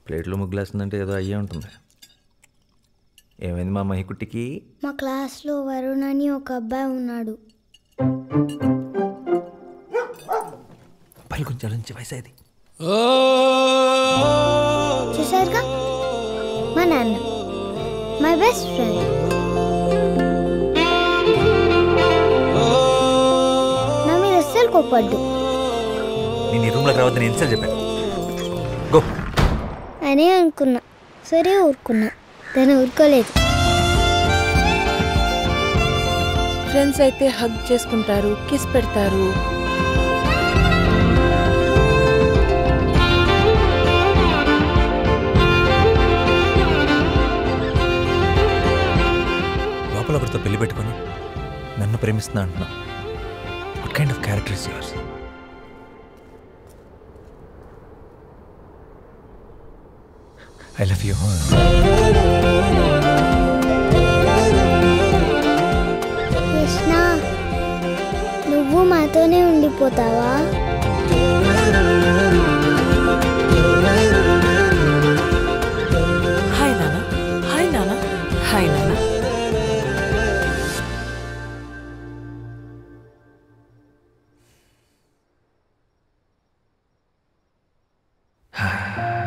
ప్లేట్లో ముగ్గులేస్తుందంటే ఏదో అయ్యే ఉంటుంది ఏమైంది మా మహికుట్టికి మా క్లాస్లో వరుణ్ అని ఒక అబ్బాయి ఉన్నాడు పలు కొంచెం నుంచి వయసు అది చూసారుగా మా నాన్న మై బెస్ట్ ఫ్రెండ్ నా మీద అస్సలు కోపడ్డు నేను ఈ రూమ్లోకి రావద్దని ఎన్నిసార్లు చెప్పాను గో అనే అనుకున్నా సరే ఊరుకున్నా తను ఊరుకోలేదు ఫ్రెండ్స్ అయితే హగ్ చేసుకుంటారు కిస్ పెడతారు లోపల ఒకరితో పెళ్లి పెట్టుకొని నన్ను ప్రేమిస్తున్నా అంటున్నా what kind of character is yours I love you Krishna నువ్వు మాతోనే ఉండిపోతావా హాయ్ నాన్న హాయ్ నాన్న హాయ్ నాన్న హాయ్